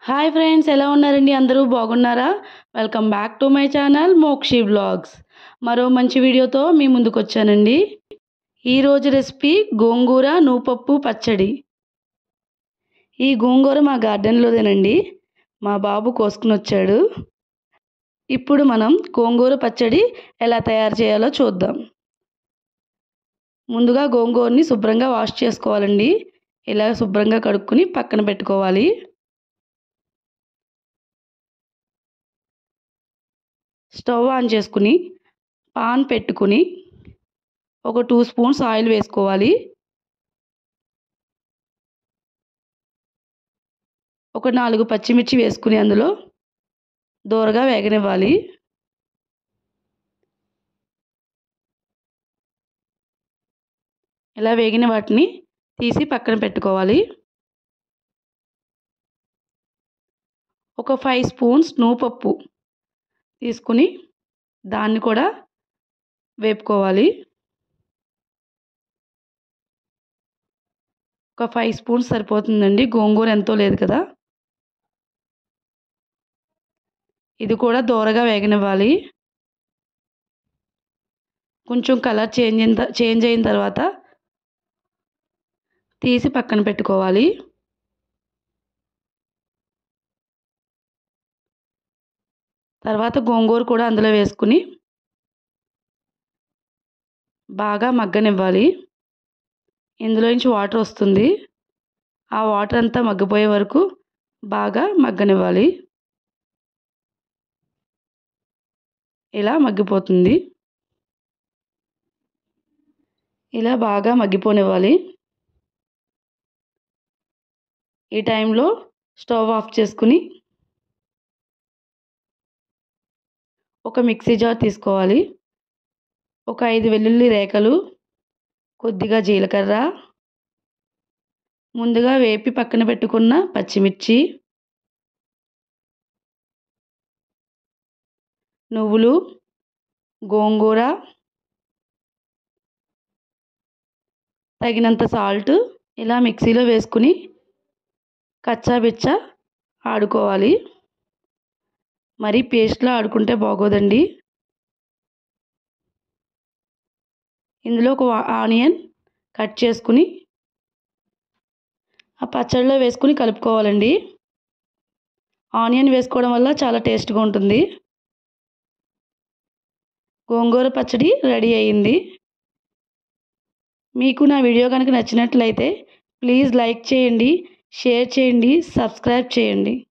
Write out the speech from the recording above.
hi friends ఎలా ఉన్నారండి అందరూ బాగున్నారా welcome back to my channel Mokshi blogs మరో మంచి వీడియోతో మీ ముందుకు వచ్చానండి ఈరోజు రెసిపీ గోంగూర నూపప్పు పచ్చడి ఈ గోంగూర మా గార్డెన్లోదేనండి మా బాబు కోసుకుని వచ్చాడు ఇప్పుడు మనం గోంగూర పచ్చడి ఎలా తయారు చేయాలో చూద్దాం ముందుగా గోంగూరని శుభ్రంగా వాష్ చేసుకోవాలండి ఇలా శుభ్రంగా కడుక్కుని పక్కన పెట్టుకోవాలి స్టవ్ ఆన్ చేసుకుని పాన్ పెట్టుకుని ఒక టూ స్పూన్స్ ఆయిల్ వేసుకోవాలి ఒక నాలుగు పచ్చిమిర్చి వేసుకుని అందులో దూరగా వేగనివ్వాలి ఇలా వేగిన వాటిని తీసి పక్కన పెట్టుకోవాలి ఒక ఫైవ్ స్పూన్స్ నూపప్పు తీసుకుని దాన్ని కూడా వేపుకోవాలి ఒక ఫైవ్ స్పూన్స్ సరిపోతుందండి గోంగూర ఎంతో లేదు కదా ఇది కూడా దూరగా వేగనివ్వాలి కొంచెం కలర్ చేంజ్ అయిన చేంజ్ అయిన తర్వాత తీసి పక్కన పెట్టుకోవాలి తర్వాత గోంగూర కూడా అందులో వేసుకుని బాగా మగ్గనివ్వాలి ఇందులో నుంచి వాటర్ వస్తుంది ఆ వాటర్ అంతా మగ్గిపోయే వరకు బాగా మగ్గనివ్వాలి ఇలా మగ్గిపోతుంది ఇలా బాగా మగ్గిపోనివ్వాలి ఈ టైంలో స్టవ్ ఆఫ్ చేసుకుని ఒక మిక్సీ జార్ తీసుకోవాలి ఒక ఐదు వెల్లుల్లి రేఖలు కొద్దిగా జీలకర్ర ముందుగా వేపి పక్కన పెట్టుకున్న పచ్చిమిర్చి నువ్వులు గోంగూర తగినంత సాల్ట్ ఇలా మిక్సీలో వేసుకుని కచ్చాబిచ్చా ఆడుకోవాలి మరీ పేస్ట్లో ఆడుకుంటే బాగోదండి ఇందులో ఒక ఆనియన్ కట్ చేసుకుని ఆ పచ్చడిలో వేసుకుని కలుపుకోవాలండి ఆనియన్ వేసుకోవడం వల్ల చాలా టేస్ట్గా ఉంటుంది గోంగూర పచ్చడి రెడీ అయ్యింది మీకు నా వీడియో కనుక నచ్చినట్లయితే ప్లీజ్ లైక్ చేయండి షేర్ చేయండి సబ్స్క్రైబ్ చేయండి